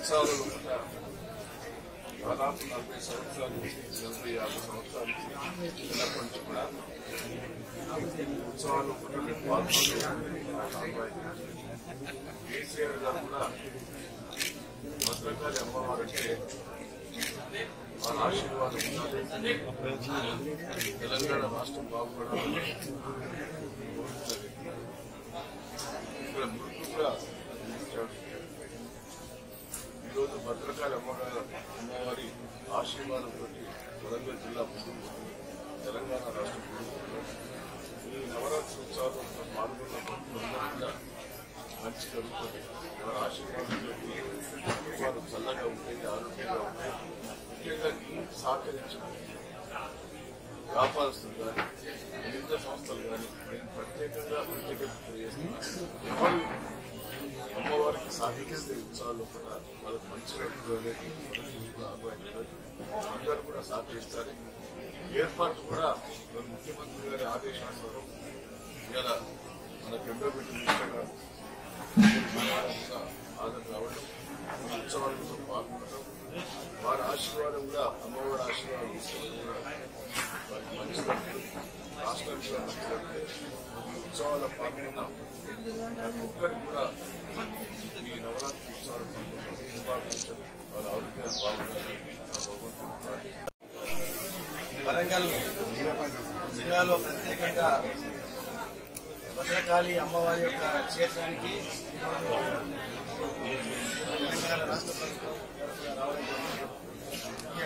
ఉత్సవాలు కూడా దాదాపు నలభై సంవత్సరాలు నలభై యాభై సంవత్సరాలు చిన్నప్పటి నుంచి కూడా ఉత్సవాలు కూడా పాల్గొంటూ కేసీఆర్ గారు కూడా భద్రకాళి అమ్మవారు అంటే వారి ఆశీర్వాదం ఉండాలి తెలంగాణ రాష్ట్రం బాగుపడాలి కోరుతున్నది. ఇక్కడ మృతి కూడా ఇచ్చాడు. ఈరోజు భద్రకాళి అమ్మగారు అమ్మవారి ఆశీర్వాదంతో వరంగల్ జిల్లా ముందుకు వస్తుంది. తెలంగాణ రాష్ట్రం ముందుకు వస్తుంది. ఈ నవరాత్రి ఉత్సవాల్లో పాల్గొన్న భక్తులందరూ కూడా మంచి జరుగుతుంది వారి ఆశీర్వాదంతో వారు చల్లగా ఉంటుంది ఆరోగ్యంగా ఉంటుంది ముఖ్యంగా నీకు సహకరించిన వ్యాపారస్తులు కానీ వివిధ సంస్థలు కానీ నేను ప్రత్యేకంగా కృతజ్ఞత తెలియజేస్తున్నాను ఎవరు అమ్మవారికి సహకరిస్తే ఉత్సవాల్లో కూడా వాళ్ళకి మంచి వ్యక్తులు అనేది మొదటి ఆహ్వానించారు అందరూ కూడా సహకరిస్తారు ఏర్పాట్లు కూడా మన ముఖ్యమంత్రి గారి ఆదేశానుసారం ఇలా మన పెండబెట్టి మినిస్టర్ గారు ఆదరణ రావడం ఈ ఉత్సవాలతో పాల్గొనడం వారి ఆశీర్వాదం కూడా అమ్మవారి ఆశీర్వాదం తీసుకోవడం కూడా వారికి మంచి జరుగుతుంది రాష్ట్రానికి కూడా మంచి జరుగుతుంది ఈ ఉత్సవాల పాల్గొన్న ప్రతి ఒక్కరికి కూడా ఈ నవరాత్రి ఉత్సవాలు శుభాకాంక్షలు వాళ్ళ ఆరోగ్యాలు బాగుండాలి ఆ భగవంతుడు ప్రార్థిస్తున్నాను. వరంగల్ జిల్లాలో ప్రత్యేకంగా భద్రకాళి అమ్మవారి యొక్క క్షేత్రానికి తెలంగాణ రాష్ట్ర ప్రభుత్వం తరఫున రావడం జరిగింది.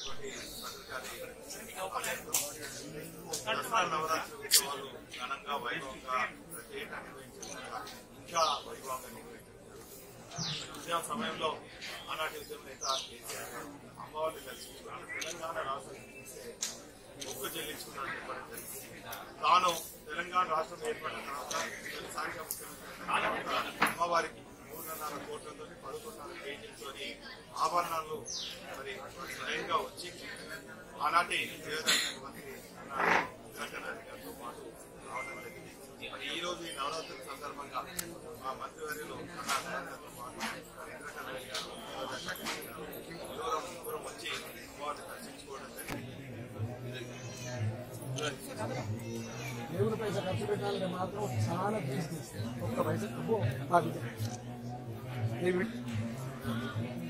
దసరా నవరాత్రి ఉత్సవాలు ఘనంగా వైభవంగా ప్రత్యేకంగా నిర్వహించారు ఇంకా వైభవంగా నిర్వహించారు ఉద్యమ సమయంలో ఆనాటి ఉద్యమ నేత కేసీఆర్ గారు అమ్మవారిని దర్శించుకున్నారు తెలంగాణ రాష్ట్రం చూస్తే మొక్కు చెల్లించుకున్నారని చెప్పడం జరిగింది తాను తెలంగాణ రాష్ట్రం ఏర్పడిన తర్వాత తొలిసారిగా ముఖ్యమంత్రి అమ్మవారికి మూడున్నర కోట్లతో పదకొండున్నర కేజీలతో ఆభరణాలు మరి స్వయంగా వచ్చి ఆనాటి దేవదాసి మంత్రి వెంకటనారాయణ గారితో పాటు రావడం జరిగింది మరి ఈ రోజు ఈ నవరాత్రి సందర్భంగా మా మంత్రివర్యులు కర్ణాటకతో పాటు వెంకటనారాయణ గారు దేవదాసి మంత్రి గారు దూరం దూరం వచ్చి అమ్మవారిని దర్శించుకోవడం జరిగింది దేవుని పైసా ఖర్చు పెట్టాలంటే మాత్రం చాలా ఫీజు తీస్తారు ఒక్క పైసా అబ్బో ఆ విధంగా.